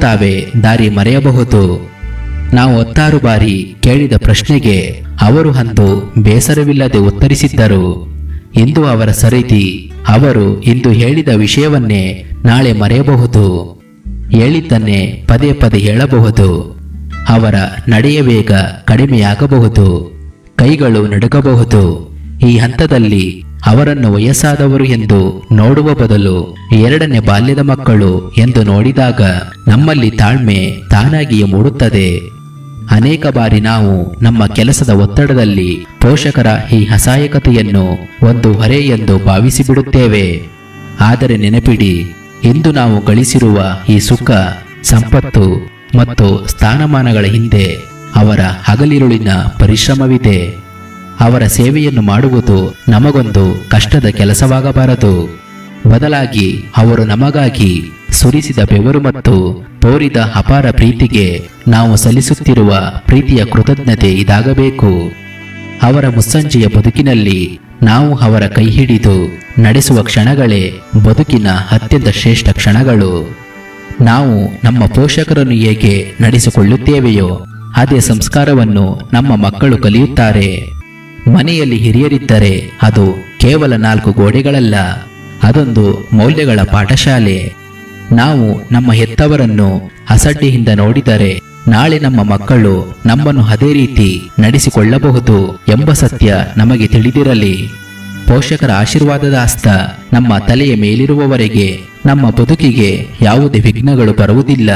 ತಾವೇ ದಾರಿ ಮರೆಯಬಹುದು ನಾವು ಹತ್ತಾರು ಬಾರಿ ಕೇಳಿದ ಪ್ರಶ್ನೆಗೆ ಅವರು ಅಂದು ಬೇಸರವಿಲ್ಲದೆ ಉತ್ತರಿಸಿದ್ದರು ಇಂದು ಅವರ ಸರಿದಿ ಅವರು ಇಂದು ಹೇಳಿದ ವಿಷಯವನ್ನೇ ನಾಳೆ ಮರೆಯಬಹುದು ಹೇಳಿದ್ದನ್ನೇ ಪದೇ ಪದೇ ಹೇಳಬಹುದು ಅವರ ನಡೆಯ ವೇಗ ಕಡಿಮೆಯಾಗಬಹುದು ಕೈಗಳು ನಡುಗಬಹುದು ಈ ಹಂತದಲ್ಲಿ ಅವರನ್ನು ವಯಸ್ಸಾದವರು ಎಂದು ನೋಡುವ ಬದಲು ಎರಡನೇ ಬಾಲ್ಯದ ಮಕ್ಕಳು ಎಂದು ನೋಡಿದಾಗ ನಮ್ಮಲ್ಲಿ ತಾಳ್ಮೆ ತಾನಾಗಿಯೇ ಮೂಡುತ್ತದೆ ಅನೇಕ ಬಾರಿ ನಾವು ನಮ್ಮ ಕೆಲಸದ ಒತ್ತಡದಲ್ಲಿ ಪೋಷಕರ ಈ ಅಸಹಾಯಕತೆಯನ್ನು ಒಂದು ಹೊರೆ ಎಂದು ಭಾವಿಸಿ ಬಿಡುತ್ತೇವೆ ಆದರೆ ನೆನಪಿಡಿ ಇಂದು ನಾವು ಗಳಿಸಿರುವ ಈ ಸುಖ ಸಂಪತ್ತು ಮತ್ತು ಸ್ಥಾನಮಾನಗಳ ಹಿಂದೆ ಅವರ ಹಗಲಿರುಳಿನ ಪರಿಶ್ರಮವಿದೆ ಅವರ ಸೇವೆಯನ್ನು ಮಾಡುವುದು ನಮಗೊಂದು ಕಷ್ಟದ ಕೆಲಸವಾಗಬಾರದು ಬದಲಾಗಿ ಅವರು ನಮಗಾಗಿ ಸುರಿಸಿದ ಬೆವರು ಮತ್ತು ತೋರಿದ ಅಪಾರ ಪ್ರೀತಿಗೆ ನಾವು ಸಲ್ಲಿಸುತ್ತಿರುವ ಪ್ರೀತಿಯ ಕೃತಜ್ಞತೆ ಇದಾಗಬೇಕು ಅವರ ಮುಸ್ಸಂಜೆಯ ಬದುಕಿನಲ್ಲಿ ನಾವು ಅವರ ಕೈ ಹಿಡಿದು ನಡೆಸುವ ಕ್ಷಣಗಳೇ ಬದುಕಿನ ಅತ್ಯಂತ ಶ್ರೇಷ್ಠ ಕ್ಷಣಗಳು ನಾವು ನಮ್ಮ ಪೋಷಕರನ್ನು ಹೇಗೆ ನಡೆಸಿಕೊಳ್ಳುತ್ತೇವೆಯೋ ಅದೇ ಸಂಸ್ಕಾರವನ್ನು ನಮ್ಮ ಮಕ್ಕಳು ಕಲಿಯುತ್ತಾರೆ ಮನೆಯಲ್ಲಿ ಹಿರಿಯರಿದ್ದರೆ ಅದು ಕೇವಲ ನಾಲ್ಕು ಗೋಡೆಗಳಲ್ಲ ಅದೊಂದು ಮೌಲ್ಯಗಳ ಪಾಠಶಾಲೆ ನಾವು ನಮ್ಮ ಹೆತ್ತವರನ್ನು ಅಸಡ್ಡೆಯಿಂದ ನೋಡಿದರೆ ನಾಳೆ ನಮ್ಮ ಮಕ್ಕಳು ನಮ್ಮನ್ನು ಅದೇ ರೀತಿ ನಡೆಸಿಕೊಳ್ಳಬಹುದು ಎಂಬ ಸತ್ಯ ನಮಗೆ ತಿಳಿದಿರಲಿ ಪೋಷಕರ ಆಶೀರ್ವಾದದ ಹಸ್ತ ನಮ್ಮ ತಲೆಯ ಮೇಲಿರುವವರೆಗೆ ನಮ್ಮ ಬದುಕಿಗೆ ಯಾವುದೇ ವಿಘ್ನಗಳು ಬರುವುದಿಲ್ಲ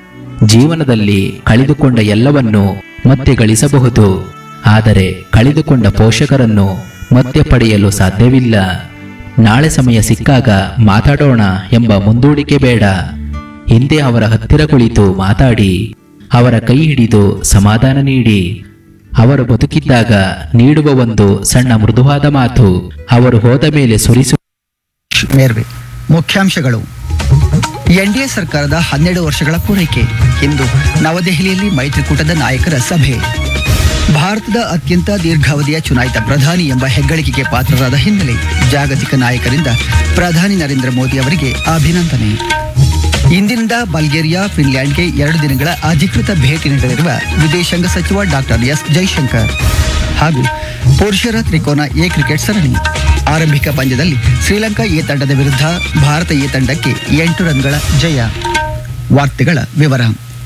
ಜೀವನದಲ್ಲಿ ಕಳೆದುಕೊಂಡ ಎಲ್ಲವನ್ನು ಮತ್ತೆ ಗಳಿಸಬಹುದು ಆದರೆ ಕಳೆದುಕೊಂಡ ಪೋಷಕರನ್ನು ಮತ್ತೆ ಪಡೆಯಲು ಸಾಧ್ಯವಿಲ್ಲ ನಾಳೆ ಸಮಯ ಸಿಕ್ಕಾಗ ಮಾತಾಡೋಣ ಎಂಬ ಮುಂದೂಡಿಕೆ ಬೇಡ ಹಿಂದೆ ಅವರ ಹತ್ತಿರ ಕುಳಿತು ಮಾತಾಡಿ ಅವರ ಕೈ ಹಿಡಿದು ಸಮಾಧಾನ ನೀಡಿ ಅವರು ಬದುಕಿದ್ದಾಗ ನೀಡುವ ಒಂದು ಸಣ್ಣ ಮೃದುವಾದ ಮಾತು ಅವರು ಹೋದ ಮೇಲೆ ಸುರಿಸು ಮೇರ್ವೆ ಮುಖ್ಯಾಂಶಗಳು ಎನ್ಡಿಎ ಸರ್ಕಾರದ ಹನ್ನೆರಡು ವರ್ಷಗಳ ಪೂರೈಕೆ ಇಂದು ನವದೆಹಲಿಯಲ್ಲಿ ಮೈತ್ರಿಕೂಟದ ನಾಯಕರ ಸಭೆ ಭಾರತದ ಅತ್ಯಂತ ದೀರ್ಘಾವಧಿಯ ಚುನಾಯಿತ ಪ್ರಧಾನಿ ಎಂಬ ಹೆಗ್ಗಳಿಕೆಗೆ ಪಾತ್ರರಾದ ಹಿನ್ನೆಲೆ ಜಾಗತಿಕ ನಾಯಕರಿಂದ ಪ್ರಧಾನಿ ನರೇಂದ್ರ ಮೋದಿ ಅವರಿಗೆ ಅಭಿನಂದನೆ ಇಂದಿನಿಂದ ಬಲ್ಗೇರಿಯಾ ಫಿನ್ಲ್ಯಾಂಡ್ಗೆ ಎರಡು ದಿನಗಳ ಅಧಿಕೃತ ಭೇಟಿ ನೀಡಲಿರುವ ವಿದೇಶಾಂಗ ಸಚಿವ ಡಾಕ್ಟರ್ ಎಸ್ ಜೈಶಂಕರ್ ಹಾಗೂ ಪುರುಷರ ತ್ರಿಕೋನ ಎ ಕ್ರಿಕೆಟ್ ಸರಣಿ ಆರಂಭಿಕ ಪಂದ್ಯದಲ್ಲಿ ಶ್ರೀಲಂಕಾ ಎ ತಂಡದ ವಿರುದ್ಧ ಭಾರತ ಎ ತಂಡಕ್ಕೆ ಎಂಟು ರನ್ಗಳ ಜಯ ವಾರ್ತೆಗಳ ವಿವರ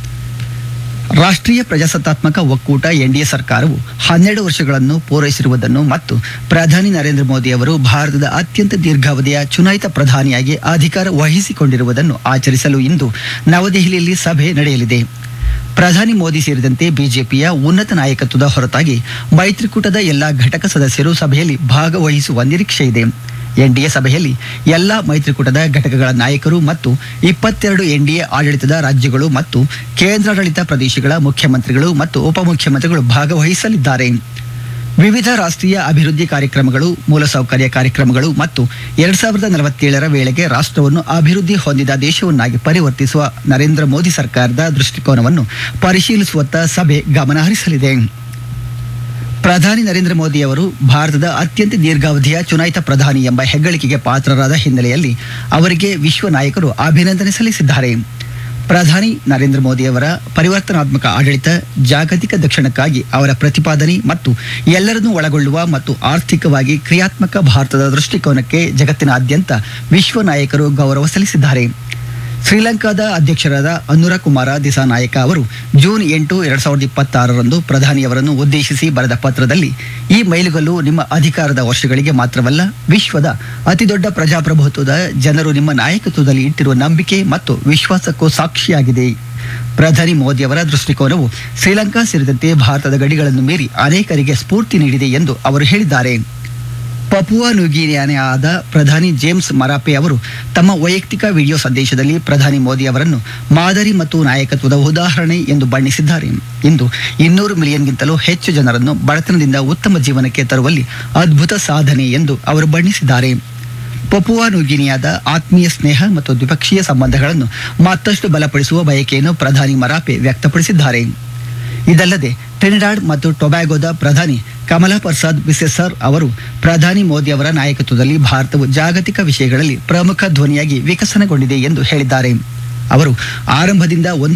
ರಾಷ್ಟ್ರೀಯ ಪ್ರಜಾಸತ್ತಾತ್ಮಕ ಒಕ್ಕೂಟ ಎನ್ಡಿಎ ಸರ್ಕಾರವು ಹನ್ನೆರಡು ವರ್ಷಗಳನ್ನು ಪೂರೈಸಿರುವುದನ್ನು ಮತ್ತು ಪ್ರಧಾನಿ ನರೇಂದ್ರ ಮೋದಿ ಅವರು ಭಾರತದ ಅತ್ಯಂತ ದೀರ್ಘಾವಧಿಯ ಚುನಾಯಿತ ಪ್ರಧಾನಿಯಾಗಿ ಅಧಿಕಾರ ವಹಿಸಿಕೊಂಡಿರುವುದನ್ನು ಆಚರಿಸಲು ಇಂದು ನವದೆಹಲಿಯಲ್ಲಿ ಸಭೆ ನಡೆಯಲಿದೆ ಪ್ರಧಾನಿ ಮೋದಿ ಸೇರಿದಂತೆ ಬಿಜೆಪಿಯ ಉನ್ನತ ನಾಯಕತ್ವದ ಹೊರತಾಗಿ ಮೈತ್ರಿಕೂಟದ ಎಲ್ಲಾ ಘಟಕ ಸದಸ್ಯರು ಸಭೆಯಲ್ಲಿ ಭಾಗವಹಿಸುವ ನಿರೀಕ್ಷೆ ಇದೆ ಎನ್ಡಿಎ ಸಭೆಯಲ್ಲಿ ಎಲ್ಲಾ ಮೈತ್ರಿಕೂಟದ ಘಟಕಗಳ ನಾಯಕರು ಮತ್ತು ಇಪ್ಪತ್ತೆರಡು ಎನ್ಡಿಎ ಆಡಳಿತದ ರಾಜ್ಯಗಳು ಮತ್ತು ಕೇಂದ್ರಾಡಳಿತ ಪ್ರದೇಶಗಳ ಮುಖ್ಯಮಂತ್ರಿಗಳು ಮತ್ತು ಉಪಮುಖ್ಯಮಂತ್ರಿಗಳು ಭಾಗವಹಿಸಲಿದ್ದಾರೆ ವಿವಿಧ ರಾಷ್ಟ್ರೀಯ ಅಭಿವೃದ್ಧಿ ಕಾರ್ಯಕ್ರಮಗಳು ಮೂಲಸೌಕರ್ಯ ಕಾರ್ಯಕ್ರಮಗಳು ಮತ್ತು ಎರಡ್ ಸಾವಿರದ ನಲವತ್ತೇಳರ ವೇಳೆಗೆ ರಾಷ್ಟ್ರವನ್ನು ಅಭಿವೃದ್ಧಿ ಹೊಂದಿದ ದೇಶವನ್ನಾಗಿ ಪರಿವರ್ತಿಸುವ ನರೇಂದ್ರ ಮೋದಿ ಸರ್ಕಾರದ ದೃಷ್ಟಿಕೋನವನ್ನು ಪರಿಶೀಲಿಸುವತ್ತ ಸಭೆ ಗಮನ ಹರಿಸಲಿದೆ ಪ್ರಧಾನಿ ನರೇಂದ್ರ ಮೋದಿ ಅವರು ಭಾರತದ ಅತ್ಯಂತ ದೀರ್ಘಾವಧಿಯ ಚುನಾಯಿತ ಪ್ರಧಾನಿ ಎಂಬ ಹೆಗ್ಗಳಿಕೆಗೆ ಪಾತ್ರರಾದ ಹಿನ್ನೆಲೆಯಲ್ಲಿ ಅವರಿಗೆ ವಿಶ್ವ ನಾಯಕರು ಅಭಿನಂದನೆ ಸಲ್ಲಿಸಿದ್ದಾರೆ ಪ್ರಧಾನಿ ನರೇಂದ್ರ ಮೋದಿ ಅವರ ಪರಿವರ್ತನಾತ್ಮಕ ಆಡಳಿತ ಜಾಗತಿಕ ದಕ್ಷಿಣಕ್ಕಾಗಿ ಅವರ ಪ್ರತಿಪಾದನೆ ಮತ್ತು ಎಲ್ಲರನ್ನೂ ಒಳಗೊಳ್ಳುವ ಮತ್ತು ಆರ್ಥಿಕವಾಗಿ ಕ್ರಿಯಾತ್ಮಕ ಭಾರತದ ದೃಷ್ಟಿಕೋನಕ್ಕೆ ಜಗತ್ತಿನಾದ್ಯಂತ ವಿಶ್ವ ನಾಯಕರು ಗೌರವ ಸಲ್ಲಿಸಿದ್ದಾರೆ ಶ್ರೀಲಂಕಾದ ಅಧ್ಯಕ್ಷರಾದ ಅನುರ ಕುಮಾರ ದಿಸಾನಾಯಕ ಅವರು ಜೂನ್ ಎಂಟು ಎರಡ್ ಸಾವಿರದ ಇಪ್ಪತ್ತಾರರಂದು ಪ್ರಧಾನಿಯವರನ್ನು ಉದ್ದೇಶಿಸಿ ಬರೆದ ಪತ್ರದಲ್ಲಿ ಈ ಮೈಲುಗಲ್ಲು ನಿಮ್ಮ ಅಧಿಕಾರದ ವರ್ಷಗಳಿಗೆ ಮಾತ್ರವಲ್ಲ ವಿಶ್ವದ ಅತಿದೊಡ್ಡ ಪ್ರಜಾಪ್ರಭುತ್ವದ ಜನರು ನಿಮ್ಮ ನಾಯಕತ್ವದಲ್ಲಿ ಇಟ್ಟಿರುವ ನಂಬಿಕೆ ಮತ್ತು ವಿಶ್ವಾಸಕ್ಕೂ ಸಾಕ್ಷಿಯಾಗಿದೆ ಪ್ರಧಾನಿ ಮೋದಿಯವರ ದೃಷ್ಟಿಕೋನವು ಶ್ರೀಲಂಕಾ ಸೇರಿದಂತೆ ಭಾರತದ ಗಡಿಗಳನ್ನು ಮೀರಿ ಅನೇಕರಿಗೆ ಸ್ಫೂರ್ತಿ ನೀಡಿದೆ ಎಂದು ಅವರು ಹೇಳಿದ್ದಾರೆ ಪಪುವಾ ನ್ಯೂಗಿನಿಯಾದ ಪ್ರಧಾನಿ ಜೇಮ್ಸ್ ಮರಾಪೆ ಅವರು ತಮ್ಮ ವೈಯಕ್ತಿಕ ವಿಡಿಯೋ ಸಂದೇಶದಲ್ಲಿ ಪ್ರಧಾನಿ ಮೋದಿ ಅವರನ್ನು ಮಾದರಿ ಮತ್ತು ನಾಯಕತ್ವದ ಉದಾಹರಣೆ ಎಂದು ಬಣ್ಣಿಸಿದ್ದಾರೆ ಇಂದು ಇನ್ನೂರು ಮಿಲಿಯನ್ಗಿಂತಲೂ ಹೆಚ್ಚು ಜನರನ್ನು ಬಡತನದಿಂದ ಉತ್ತಮ ಜೀವನಕ್ಕೆ ತರುವಲ್ಲಿ ಅದ್ಭುತ ಸಾಧನೆ ಎಂದು ಅವರು ಬಣ್ಣಿಸಿದ್ದಾರೆ ಪಪುವಾ ನ್ಯೂಗಿನಿಯಾದ ಆತ್ಮೀಯ ಸ್ನೇಹ ಮತ್ತು ದ್ವಿಪಕ್ಷೀಯ ಸಂಬಂಧಗಳನ್ನು ಮತ್ತಷ್ಟು ಬಲಪಡಿಸುವ ಬಯಕೆಯನ್ನು ಪ್ರಧಾನಿ ಮರಾಪೆ ವ್ಯಕ್ತಪಡಿಸಿದ್ದಾರೆ ಇದಲ್ಲದೆ ಟ್ರಿನಿಡಾಡ್ ಮತ್ತು ಟೊಬ್ಯಾಗೊದ ಪ್ರಧಾನಿ ಕಮಲಾ ಪ್ರಸಾದ್ ಬಿಸೆಸರ್ ಅವರು ಪ್ರಧಾನಿ ಮೋದಿ ಅವರ ನಾಯಕತ್ವದಲ್ಲಿ ಭಾರತವು ಜಾಗತಿಕ ವಿಷಯಗಳಲ್ಲಿ ಪ್ರಮುಖ ಧ್ವನಿಯಾಗಿ ವಿಕಸನಗೊಂಡಿದೆ ಎಂದು ಹೇಳಿದ್ದಾರೆ ಅವರು ಆರಂಭದಿಂದ ಒಂದು